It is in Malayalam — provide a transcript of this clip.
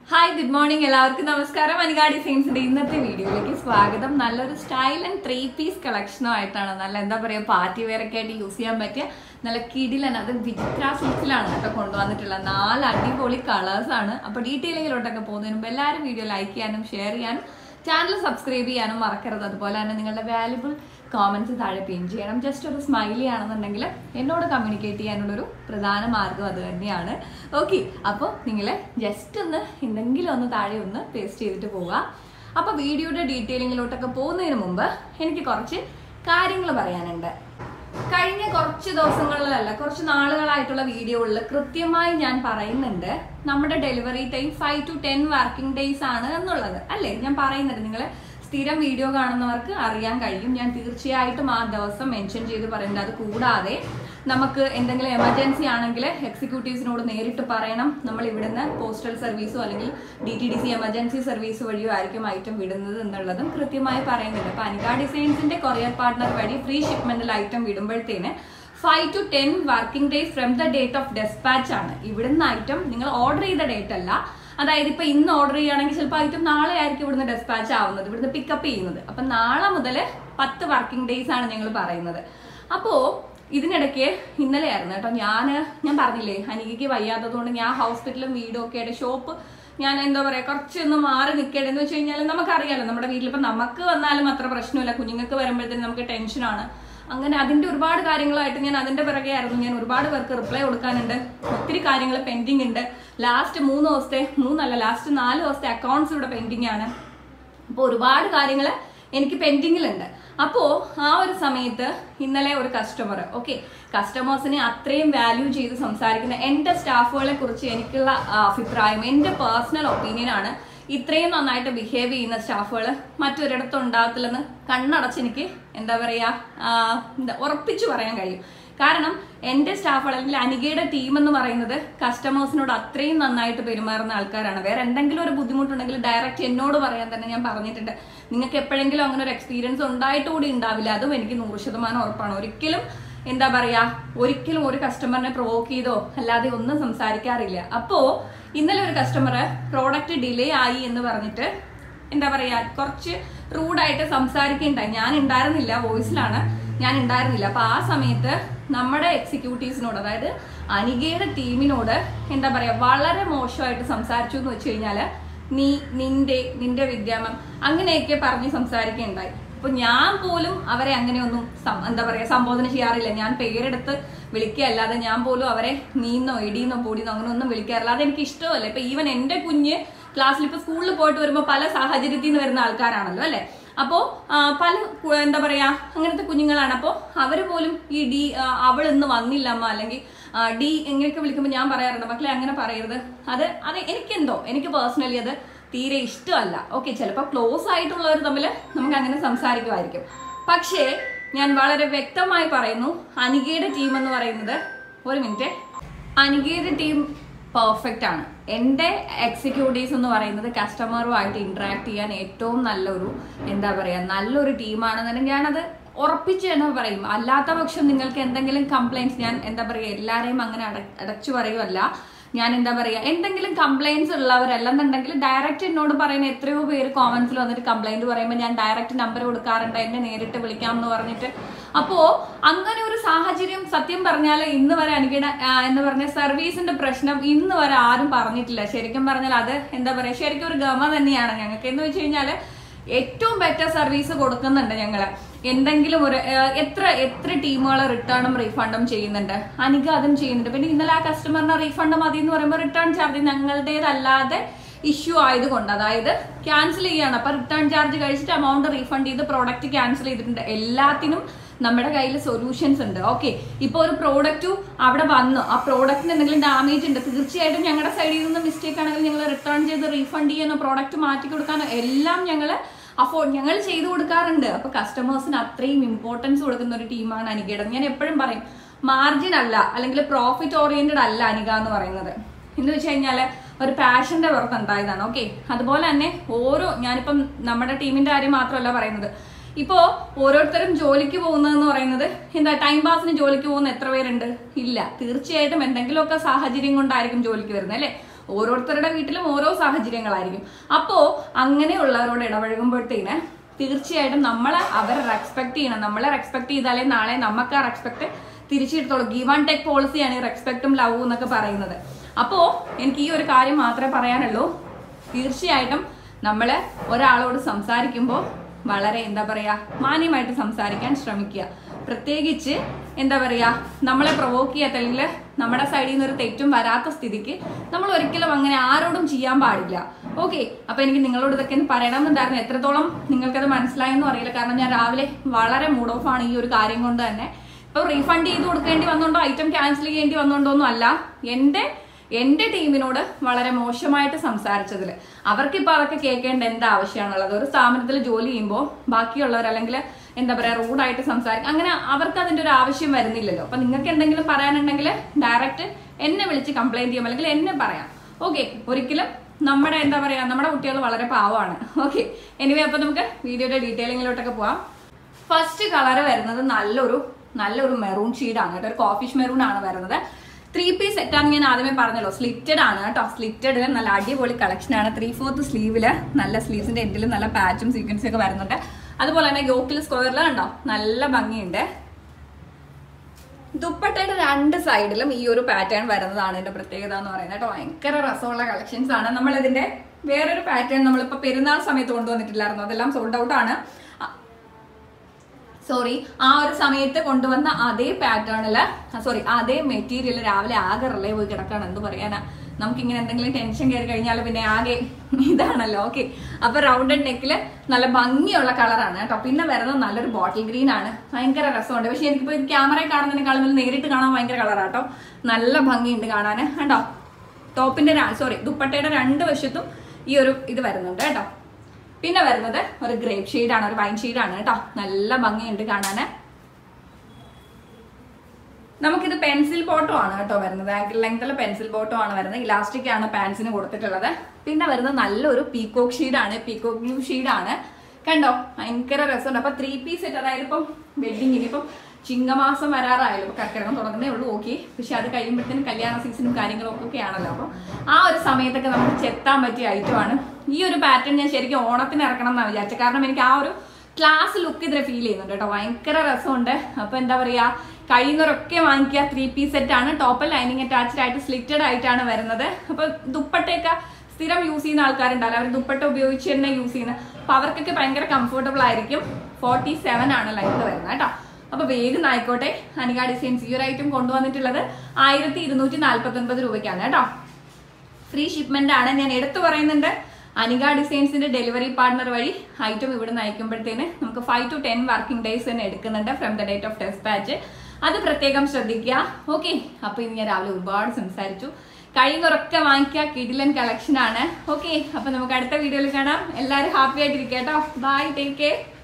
ഹായ് ഗുഡ് മോർണിംഗ് എല്ലാവർക്കും നമസ്കാരം അനിക ഡിസൈൻസിന്റെ ഇന്നത്തെ വീഡിയോയിലേക്ക് സ്വാഗതം നല്ലൊരു സ്റ്റൈൽ ആൻഡ് ത്രീ പീസ് കളക്ഷനുമായിട്ടാണ് നല്ല എന്താ പറയുക പാർട്ടി വെയർ ഒക്കെ ആയിട്ട് യൂസ് ചെയ്യാൻ പറ്റിയ നല്ല കിടിലൻ അത് വിചിത്ര സിൽസിലാണ് കേട്ടോ കൊണ്ടുവന്നിട്ടുള്ള നാല് അടിപൊളി കളേഴ്സ് ആണ് അപ്പൊ ഡീറ്റെയിലിങ്ങിലോട്ടൊക്കെ പോകുന്നതിന് മുമ്പ് എല്ലാവരും വീഡിയോ ലൈക്ക് ചെയ്യാനും ഷെയർ ചെയ്യാനും ചാനൽ സബ്സ്ക്രൈബ് ചെയ്യാനും മറക്കരുത് അതുപോലെ തന്നെ നിങ്ങളുടെ വാല്യുബിൾ കോമൻസ് താഴെ പിൻ ചെയ്യണം ജസ്റ്റ് ഒരു സ്മൈലി ആണെന്നുണ്ടെങ്കിൽ എന്നോട് കമ്മ്യൂണിക്കേറ്റ് ചെയ്യാനുള്ളൊരു പ്രധാന മാർഗം അത് തന്നെയാണ് ഓക്കെ അപ്പോൾ നിങ്ങൾ ജസ്റ്റ് ഒന്ന് എന്തെങ്കിലും ഒന്ന് താഴെ ഒന്ന് പേസ്റ്റ് ചെയ്തിട്ട് പോവുക അപ്പോൾ വീഡിയോയുടെ ഡീറ്റെയിലിങ്ങിലോട്ടൊക്കെ പോകുന്നതിന് മുമ്പ് എനിക്ക് കുറച്ച് കാര്യങ്ങൾ പറയാനുണ്ട് കഴിഞ്ഞ കുറച്ച് ദിവസങ്ങളിലല്ല കുറച്ച് നാളുകളായിട്ടുള്ള വീഡിയോകളിൽ കൃത്യമായി ഞാൻ പറയുന്നുണ്ട് നമ്മുടെ delivery time five to ten working days ആണ് എന്നുള്ളത് അല്ലേ ഞാൻ പറയുന്നുണ്ട് നിങ്ങൾ സ്ഥിരം വീഡിയോ കാണുന്നവർക്ക് അറിയാൻ കഴിയും ഞാൻ തീർച്ചയായിട്ടും ആ ദിവസം മെൻഷൻ ചെയ്ത് പറയുന്നത് അത് കൂടാതെ നമുക്ക് എന്തെങ്കിലും എമർജൻസി ആണെങ്കിൽ എക്സിക്യൂട്ടീവ്സിനോട് നേരിട്ട് പറയണം നമ്മൾ ഇവിടുന്ന് പോസ്റ്റൽ സർവീസോ അല്ലെങ്കിൽ D T D C emergency service വഴിയോ ആയിരിക്കും ഐറ്റം വിടുന്നത് എന്നുള്ളതും കൃത്യമായി പറയുന്നുണ്ട് അപ്പൊ അനിക ഡിസൈൻസിന്റെ കൊറിയർ പാർട്ട്ണർ വഴി ഫ്രീ ഷിപ്മെന്റിൽ ഐറ്റം വിടുമ്പോഴത്തേന് five to ten working days from the date of despatch ആണ് ഇവിടുന്ന് ഐറ്റം നിങ്ങൾ ഓർഡർ ചെയ്ത ഡേറ്റ് അല്ല അതായത് ഇപ്പൊ ഇന്ന് ഓർഡർ ചെയ്യുകയാണെങ്കിൽ ചിലപ്പോൾ ഐറ്റം നാളെ ആയിരിക്കും ഇവിടുന്ന് ഡെസ്പാച്ച് ആവുന്നത് ഇവിടുന്ന് പിക്കപ്പ് ചെയ്യുന്നത് അപ്പൊ നാളെ മുതൽ പത്ത് വർക്കിംഗ് ഡേയ്സ് ആണ് ഞങ്ങൾ പറയുന്നത് അപ്പോ ഇതിനിടയ്ക്ക് ഇന്നലെ ആയിരുന്നു കേട്ടോ ഞാൻ ഞാൻ പറഞ്ഞില്ലേ അനികയ്ക്ക് വയ്യാത്തതുകൊണ്ട് ഞാൻ ഹോസ്പിറ്റലും വീടും ഒക്കെ ആയിട്ട് ഷോപ്പ് ഞാൻ എന്താ പറയാ കുറച്ചൊന്ന് മാറി നിൽക്കട്ടെ എന്ന് വെച്ച് കഴിഞ്ഞാൽ നമുക്കറിയാലോ നമ്മുടെ വീട്ടിൽ ഇപ്പൊ നമുക്ക് വന്നാലും അത്ര പ്രശ്നമില്ല കുഞ്ഞുങ്ങൾക്ക് വരുമ്പോഴത്തേനും നമുക്ക് ടെൻഷനാണ് അങ്ങനെ അതിന്റെ ഒരുപാട് കാര്യങ്ങളായിട്ട് ഞാൻ അതിന്റെ പിറകെ ആയിരുന്നു ഞാൻ ഒരുപാട് പേർക്ക് റിപ്ലൈ കൊടുക്കാനുണ്ട് ഒത്തിരി കാര്യങ്ങൾ പെൻഡിങ് ഉണ്ട് ലാസ്റ്റ് മൂന്ന് ദിവസത്തെ മൂന്നല്ല ലാസ്റ്റ് നാല് ദിവസത്തെ അക്കൗണ്ട്സ് ഇവിടെ പെൻഡിങ് ആണ് അപ്പോൾ ഒരുപാട് കാര്യങ്ങൾ എനിക്ക് പെൻഡിങ്ങിലുണ്ട് അപ്പോ ആ ഒരു സമയത്ത് ഇന്നലെ ഒരു കസ്റ്റമർ ഓക്കെ കസ്റ്റമേഴ്സിനെ അത്രയും വാല്യൂ ചെയ്ത് സംസാരിക്കുന്ന എൻ്റെ സ്റ്റാഫുകളെ കുറിച്ച് എനിക്കുള്ള ആ, അഭിപ്രായം എൻ്റെ പേഴ്സണൽ ഒപ്പീനിയൻ ആണ് ഇത്രയും നന്നായിട്ട് ബിഹേവ് ചെയ്യുന്ന സ്റ്റാഫുകൾ മറ്റൊരിടത്തും ഉണ്ടാകത്തില്ലെന്ന് കണ്ണടച്ച് എനിക്ക് എന്താ പറയാ ആ, എന്താ ഉറപ്പിച്ചു പറയാൻ കഴിയും കാരണം എൻ്റെ സ്റ്റാഫ് അല്ലെങ്കിൽ അനികയുടെ ടീം എന്ന് പറയുന്നത് കസ്റ്റമേഴ്സിനോട് അത്രയും നന്നായിട്ട് പെരുമാറുന്ന ആൾക്കാരാണ് വേറെ എന്തെങ്കിലും ഒരു ബുദ്ധിമുട്ടുണ്ടെങ്കിൽ ഡയറക്റ്റ് എന്നോട് പറയാൻ തന്നെ ഞാൻ പറഞ്ഞിട്ടുണ്ട് നിങ്ങൾക്ക് എപ്പോഴെങ്കിലും അങ്ങനെ ഒരു എക്സ്പീരിയൻസ് ഉണ്ടായിട്ട് കൂടി ഉണ്ടാവില്ല അതും എനിക്ക് നൂറ് ശതമാനം ഉറപ്പാണ് ഒരിക്കലും എന്താ പറയാ ഒരിക്കലും ഒരു കസ്റ്റമറിനെ പ്രൊവോക്ക് ചെയ്തോ അല്ലാതെ ഒന്നും സംസാരിക്കാറില്ല അപ്പോ ഇന്നലെ ഒരു കസ്റ്റമർ പ്രോഡക്റ്റ് ഡിലേ ആയി എന്ന് പറഞ്ഞിട്ട് എന്താ പറയാ കുറച്ച് റൂഡായിട്ട് സംസാരിക്കണ്ടായി ഞാൻ ഉണ്ടായിരുന്നില്ല വോയിസിലാണ് ഞാൻ ഉണ്ടായിരുന്നില്ല അപ്പൊ ആ സമയത്ത് നമ്മുടെ എക്സിക്യൂട്ടീവ്സിനോട് അതായത് അനികയുടെ ടീമിനോട് എന്താ പറയാ വളരെ മോശമായിട്ട് സംസാരിച്ചു എന്ന് വെച്ച് കഴിഞ്ഞാല് നീ നിന്റെ നിന്റെ വിദ്യാമം അങ്ങനെയൊക്കെ പറഞ്ഞ് സംസാരിക്കുകയുണ്ടായി അപ്പൊ ഞാൻ പോലും അവരെ അങ്ങനെയൊന്നും സം- എന്താ പറയാ സംബോധന ചെയ്യാറില്ല ഞാൻ പേരെടുത്ത് വിളിക്കുകയല്ലാതെ ഞാൻ പോലും അവരെ നീന്നോ ഇടീന്നോ പൊടിന്നോ അങ്ങനെ ഒന്നും വിളിക്കാറില്ല അത് എനിക്ക് ഇഷ്ടമല്ല ഇപ്പൊ ഈവൻ എന്റെ കുഞ്ഞ് ക്ലാസ്സിൽ ഇപ്പൊ സ്കൂളിൽ പോയിട്ട് വരുമ്പോൾ പല സാഹചര്യത്തിൽ നിന്ന് വരുന്ന ആൾക്കാരാണല്ലോ അല്ലെ അപ്പോ ആ, പല കു- എന്താ പറയാ അങ്ങനത്തെ കുഞ്ഞുങ്ങളാണ് അപ്പോ അവര് പോലും ഈ ഡി ആ, അവൾ ഇന്ന് വന്നില്ല അമ്മ അല്ലെങ്കിൽ ആ, ഡി എങ്ങനെയൊക്കെ വിളിക്കുമ്പോൾ ഞാൻ പറയാറുണ്ട് മക്കളെ അങ്ങനെ പറയരുത് അത് അത് എനിക്കെന്തോ എനിക്ക് പേഴ്സണലി അത് തീരെ ഇഷ്ടമല്ല ഓക്കെ ചിലപ്പോൾ ക്ലോസ് ആയിട്ടുള്ളവർ തമ്മിൽ നമുക്ക് അങ്ങനെ സംസാരിക്കുമായിരിക്കും പക്ഷേ ഞാൻ വളരെ വ്യക്തമായി പറയുന്നു അനികയുടെ ടീം എന്ന് പറയുന്നത് ഒരു മിനിറ്റ് അനികയുടെ ടീം പെർഫെക്റ്റ് ആണ് എൻ്റെ എക്സിക്യൂട്ടീവ്സ് എന്ന് പറയുന്നത് കസ്റ്റമറുമായിട്ട് ഇന്ററാക്ട് ചെയ്യാൻ ഏറ്റവും നല്ലൊരു എന്താ പറയുക നല്ലൊരു ടീമാണെന്നുണ്ടെങ്കിൽ ഞാനത് ഉറപ്പിച്ച് തന്നെ പറയും അല്ലാത്ത പക്ഷം നിങ്ങൾക്ക് എന്തെങ്കിലും കംപ്ലൈൻറ്റ്സ് ഞാൻ എന്താ പറയുക എല്ലാവരെയും അങ്ങനെ അട അടച്ചു പറയുമല്ല ഞാൻ എന്താ പറയാ എന്തെങ്കിലും കംപ്ലൈൻസ് ഉള്ളവരല്ലെന്നുണ്ടെങ്കിൽ ഡയറക്റ്റ് എന്നോട് പറയുന്ന എത്രയോ പേര് കോമൻസിൽ വന്നിട്ട് കംപ്ലൈന്റ് പറയുമ്പോൾ ഞാൻ ഡയറക്റ്റ് നമ്പർ കൊടുക്കാറുണ്ട് എന്നെ നേരിട്ട് വിളിക്കാം എന്ന് പറഞ്ഞിട്ട് അപ്പോ അങ്ങനെ ഒരു സാഹചര്യം സത്യം പറഞ്ഞാൽ ഇന്ന് വരെ എനിക്കിടെ എന്ന് പറഞ്ഞ സർവീസിന്റെ പ്രശ്നം ഇന്ന് വരെ ആരും പറഞ്ഞിട്ടില്ല ശരിക്കും പറഞ്ഞാൽ അത് എന്താ പറയാ ശരിക്കും ഒരു ഗമ തന്നെയാണ് ഞങ്ങൾക്ക് എന്ന് വെച്ച് കഴിഞ്ഞാല് ഏറ്റവും ബെറ്റർ സർവീസ് കൊടുക്കുന്നുണ്ട് ഞങ്ങള് എന്തെങ്കിലും ഒരു ഏഹ്, എത്ര എത്ര ടീമുകൾ റിട്ടേണും റീഫണ്ടും ചെയ്യുന്നുണ്ട് അനിക അതും ചെയ്യുന്നുണ്ട് പിന്നെ ഇന്നലെ ആ കസ്റ്റമറിന് റീഫണ്ട് മതി എന്ന് പറയുമ്പോൾ റിട്ടേൺ ചാർജ് ഞങ്ങളുടേതല്ലാതെ ഇഷ്യൂ ആയതുകൊണ്ട് അതായത് ക്യാൻസൽ ചെയ്യാണ് അപ്പൊ റിട്ടേൺ ചാർജ് കഴിച്ചിട്ട് എമൗണ്ട് റീഫണ്ട് ചെയ്ത് പ്രോഡക്റ്റ് ക്യാൻസൽ ചെയ്തിട്ടുണ്ട് എല്ലാത്തിനും നമ്മുടെ കയ്യിൽ സൊല്യൂഷൻസ് ഉണ്ട് ഓക്കെ ഇപ്പൊ ഒരു പ്രോഡക്റ്റ് അവിടെ വന്നു ആ പ്രോഡക്റ്റിന് എന്തെങ്കിലും ഡാമേജ് ഉണ്ട് തീർച്ചയായിട്ടും ഞങ്ങളുടെ സൈഡിൽ നിന്ന് മിസ്റ്റേക്ക് ആണെങ്കിൽ ഞങ്ങൾ റിട്ടേൺ ചെയ്ത് റീഫണ്ട് ചെയ്യാനോ പ്രോഡക്റ്റ് മാറ്റി കൊടുക്കാനോ എല്ലാം ഞങ്ങൾ അഫോ ഞങ്ങൾ ചെയ്തു കൊടുക്കാറുണ്ട് അപ്പൊ കസ്റ്റമേഴ്സിന് അത്രയും ഇമ്പോർട്ടൻസ് കൊടുക്കുന്ന ഒരു ടീമാണ് അനികയുടെ ഞാൻ എപ്പോഴും പറയും മാർജിൻ അല്ല അല്ലെങ്കിൽ പ്രോഫിറ്റ് ഓറിയന്റഡ് അല്ല അനിക എന്ന് പറയുന്നത് എന്ന് വെച്ച് കഴിഞ്ഞാല് ഒരു പാഷന്റെ പുറത്ത് ഉണ്ടായതാണ് ഓക്കെ അതുപോലെ തന്നെ ഓരോ ഞാനിപ്പം നമ്മുടെ ടീമിന്റെ കാര്യം മാത്രമല്ല പറയുന്നത് ഇപ്പോ ഓരോരുത്തരും ജോലിക്ക് പോകുന്നതെന്ന് പറയുന്നത് എന്താ ടൈം പാസിന് ജോലിക്ക് പോകുന്ന എത്ര പേരുണ്ട് ഇല്ല തീർച്ചയായിട്ടും എന്തെങ്കിലുമൊക്കെ സാഹചര്യം കൊണ്ടായിരിക്കും ജോലിക്ക് വരുന്നത് അല്ലെ ഓരോരുത്തരുടെ വീട്ടിലും ഓരോ സാഹചര്യങ്ങളായിരിക്കും അപ്പോ അങ്ങനെയുള്ളവരോട് ഇടപഴകുമ്പോഴത്തേന് തീർച്ചയായിട്ടും നമ്മളെ അവരെ റെസ്പെക്ട് ചെയ്യണം നമ്മളെ റെസ്പെക്ട് ചെയ്താലേ നാളെ നമുക്ക് ആ റെസ്പെക്ട് തിരിച്ചെടുത്തോളൂ ഗീവ് ആൻഡ് ടേക്ക് പോളിസിയാണ് ഈ റെസ്പെക്റ്റും ലവും എന്നൊക്കെ പറയുന്നത് അപ്പോ എനിക്ക് ഈ ഒരു കാര്യം മാത്രമേ പറയാനുള്ളൂ തീർച്ചയായിട്ടും നമ്മൾ ഒരാളോട് സംസാരിക്കുമ്പോൾ വളരെ എന്താ പറയാ മാന്യമായിട്ട് സംസാരിക്കാൻ ശ്രമിക്കുക പ്രത്യേകിച്ച് എന്താ പറയാ നമ്മളെ പ്രൊവോക്ക് ചെയ്യാത്ത അല്ലെങ്കിൽ നമ്മുടെ സൈഡിൽ നിന്ന് ഒരു തെറ്റും വരാത്ത സ്ഥിതിക്ക് നമ്മൾ ഒരിക്കലും അങ്ങനെ ആരോടും ചെയ്യാൻ പാടില്ല ഓക്കെ അപ്പൊ എനിക്ക് നിങ്ങളോട് ഇതൊക്കെ ഒന്ന് പറയണമെന്നുണ്ടായിരുന്നു എത്രത്തോളം നിങ്ങൾക്കത് മനസ്സിലായെന്നും അറിയില്ല കാരണം ഞാൻ രാവിലെ വളരെ മൂഡ് ഓഫ് ആണ് ഈ ഒരു കാര്യം കൊണ്ട് തന്നെ ഇപ്പൊ റീഫണ്ട് ചെയ്ത് കൊടുക്കേണ്ടി വന്നോണ്ടോ ഐറ്റം ക്യാൻസൽ ചെയ്യേണ്ടി വന്നോണ്ടോ ഒന്നും അല്ല എന്റെ എന്റെ ടീമിനോട് വളരെ മോശമായിട്ട് സംസാരിച്ചതിൽ അവർക്കിപ്പോൾ അതൊക്കെ കേൾക്കേണ്ട എന്താ ആവശ്യമാണുള്ളത് ഒരു സ്ഥാപനത്തിൽ ജോലി ചെയ്യുമ്പോൾ ബാക്കിയുള്ളവർ അല്ലെങ്കിൽ എന്താ പറയാ റൂഡായിട്ട് സംസാരിക്കും അങ്ങനെ അവർക്ക് അതിന്റെ ഒരു ആവശ്യം വരുന്നില്ലല്ലോ അപ്പൊ നിങ്ങൾക്ക് എന്തെങ്കിലും പറയാനുണ്ടെങ്കിൽ ഡയറക്റ്റ് എന്നെ വിളിച്ച് കംപ്ലൈന്റ് ചെയ്യാം അല്ലെങ്കിൽ എന്നെ പറയാം ഓക്കെ ഒരിക്കലും നമ്മുടെ എന്താ പറയാ നമ്മുടെ കുട്ടികൾ വളരെ പാവമാണ് ഓക്കെ എനിവേ അപ്പൊ നമുക്ക് വീഡിയോയുടെ ഡീറ്റെയിലിങ്ങിലോട്ടൊക്കെ പോവാം ഫസ്റ്റ് കളർ വരുന്നത് നല്ലൊരു നല്ലൊരു മെറൂൺ ഷീഡാണ് കേട്ടോ ഒരു കോഫിഷ് മെറൂൺ ആണ് വരുന്നത് ത്രീ പീസ് സെറ്റാന്ന് ഞാൻ ആദ്യമേ പറഞ്ഞല്ലോ സ്ലിറ്റഡ് ആണ് കേട്ടോ സ്ലിറ്റഡ് നല്ല അടിപൊളി കളക്ഷൻ ആണ് ത്രീ ഫോർത്ത് സ്ലീവില് നല്ല സ്ലീവ്സിന്റെ എൻഡിലും നല്ല പാച്ചും സീക്വൻസും ഒക്കെ വരുന്നുണ്ട് അതുപോലെ തന്നെ യോക്കിൽ സ്ക്വയറിൽ കണ്ടോ നല്ല ഭംഗിയുണ്ട് ദുപ്പട്ടയുടെ രണ്ട് സൈഡിലും ഈ ഒരു പാറ്റേൺ വരുന്നതാണ് ഇതിന്റെ പ്രത്യേകത എന്ന് പറയുന്നത് കേട്ടോ ഭയങ്കര രസമുള്ള കളക്ഷൻസ് ആണ് നമ്മൾ ഇതിന്റെ വേറൊരു പാറ്റേൺ നമ്മളിപ്പോ പെരുന്നാൾ സമയത്ത് കൊണ്ടുവന്നിട്ടില്ലായിരുന്നു അതെല്ലാം സോൾഡ് ഔട്ട് ആണ് സോറി ആ ഒരു സമയത്ത് കൊണ്ടുവന്ന അതേ പാറ്റേണില് സോറി അതേ മെറ്റീരിയൽ രാവിലെ ആകെ റിലേ പോയി കിടക്കാണ് എന്ത് പറയാനാ നമുക്ക് ഇങ്ങനെ എന്തെങ്കിലും ടെൻഷൻ കയറി കഴിഞ്ഞാൽ പിന്നെ ആകെ ഇതാണല്ലോ ഓക്കെ അപ്പൊ റൗണ്ടഡ് നെക്കില് നല്ല ഭംഗിയുള്ള കളറാണ് കേട്ടോ പിന്നെ വരുന്നത് നല്ലൊരു ബോട്ടിൽ ഗ്രീൻ ആണ് ഭയങ്കര രസമുണ്ട് പക്ഷെ എനിക്കിപ്പോ ഇത് ക്യാമറയിൽ കാണുന്നതിനേക്കാളും നേരിട്ട് കാണാൻ ഭയങ്കര കളറാട്ടോ നല്ല ഭംഗിയുണ്ട് കാണാൻ കണ്ടോ ടോപ്പിന്റെ സോറി ദുപ്പട്ടയുടെ രണ്ട് വശത്തും ഈ ഒരു ഇത് വരുന്നുണ്ട് കേട്ടോ പിന്നെ വരുന്നത് ഒരു ഗ്രേപ്പ് ഷെയ്ഡാണ് ഒരു വൈൻ ഷെയ്ഡാണ് കേട്ടോ നല്ല ഭംഗിയുണ്ട് കാണാന് നമുക്കിത് പെൻസിൽ ബോട്ടോ ആണ് കേട്ടോ വരുന്നത് ആങ്കിൾ ലെങ്തിൽ പെൻസിൽ ബോട്ടോ ആണ് വരുന്നത് ഇലാസ്റ്റിക് ആണ് പാൻസിന് കൊടുത്തിട്ടുള്ളത് പിന്നെ വരുന്നത് നല്ലൊരു പീക്കോക്ക് ഷീഡാണ് പീക്കോക്ക് ബ്ലൂ ഷീഡാണ് കണ്ടോ ഭയങ്കര രസമുണ്ട് അപ്പൊ ത്രീ പീസ് സെറ്റ് അതായത് ഇപ്പം വെഡിങ് ഇനിയിപ്പം ചിങ്ങമാസം വരാറായല്ലോ ഇപ്പൊ കർക്കിടകം തുടങ്ങുന്നേ ഉള്ളൂ ഓക്കെ പക്ഷെ അത് കഴിയുമ്പോഴത്തേനും കല്യാണ സീസണും കാര്യങ്ങളും ഒക്കെ ആണല്ലോ അപ്പം ആ ഒരു സമയത്തൊക്കെ നമുക്ക് ചെത്താൻ പറ്റിയ ഐറ്റമാണ് ഈ ഒരു പാറ്റേൺ ഞാൻ ശരിക്കും ഓണത്തിന് ഇറക്കണം എന്നാണ് വിചാരിച്ചത് കാരണം എനിക്ക് ആ ഒരു ക്ലാസ് ലുക്ക് ഇതിൽ ഫീൽ ചെയ്യുന്നുണ്ട് കേട്ടോ ഭയങ്കര രസമുണ്ട് അപ്പൊ എന്താ പറയാ കഴിയുന്നവരൊക്കെ വാങ്ങിക്കുക ത്രീ പീസ് സെറ്റ് ആണ് ടോപ്പ് ലൈനിങ് അറ്റാച്ച്ഡ് ആയിട്ട് സ്ലിറ്റഡ് ആയിട്ടാണ് വരുന്നത് അപ്പൊ ദുപ്പട്ടയൊക്കെ സ്ഥിരം യൂസ് ചെയ്യുന്ന ആൾക്കാരുണ്ടല്ലോ അവർ ദുപ്പട്ട ഉപയോഗിച്ച് തന്നെ യൂസ് ചെയ്യുന്നത് അപ്പൊ അവർക്കൊക്കെ ഭയങ്കര കംഫർട്ടബിൾ ആയിരിക്കും ഫോർട്ടി സെവൻ ആണ് ലൈറ്റ് വരുന്നത് കേട്ടോ അപ്പൊ വേഗം ആയിക്കോട്ടെ അനിക ഡിസൈൻസ് ഈ ഒരു ഐറ്റം കൊണ്ടുവന്നിട്ടുള്ളത് ആയിരത്തി ഇരുന്നൂറ്റി നാല്പത്തി ഒൻപത് രൂപയ്ക്കാണ് കേട്ടോ ഫ്രീ ഷിപ്മെന്റ് ആണ് ഞാൻ എടുത്തു പറയുന്നുണ്ട് അനിക ഡിസൈൻസിന്റെ ഡെലിവറി പാർട്ണർ വഴി ഐറ്റം ഇവിടെ നിന്ന് അയക്കുമ്പോഴത്തേന് നമുക്ക് five to ten working days തന്നെ എടുക്കുന്നുണ്ട് from the date of despatch അത് പ്രത്യേകം ശ്രദ്ധിക്കുക ഓക്കെ അപ്പൊ ഇന്ന് ഞാൻ രാവിലെ ഒരുപാട് സംസാരിച്ചു കഴിയുന്നവരൊക്കെ വാങ്ങിക്കുക കിഡിലൻ കളക്ഷൻ ആണ് ഓക്കെ അപ്പൊ നമുക്ക് അടുത്ത വീഡിയോയിൽ കാണാം എല്ലാവരും ഹാപ്പി ആയിട്ടിരിക്കട്ടോ ബൈ ടേക്ക് കെയർ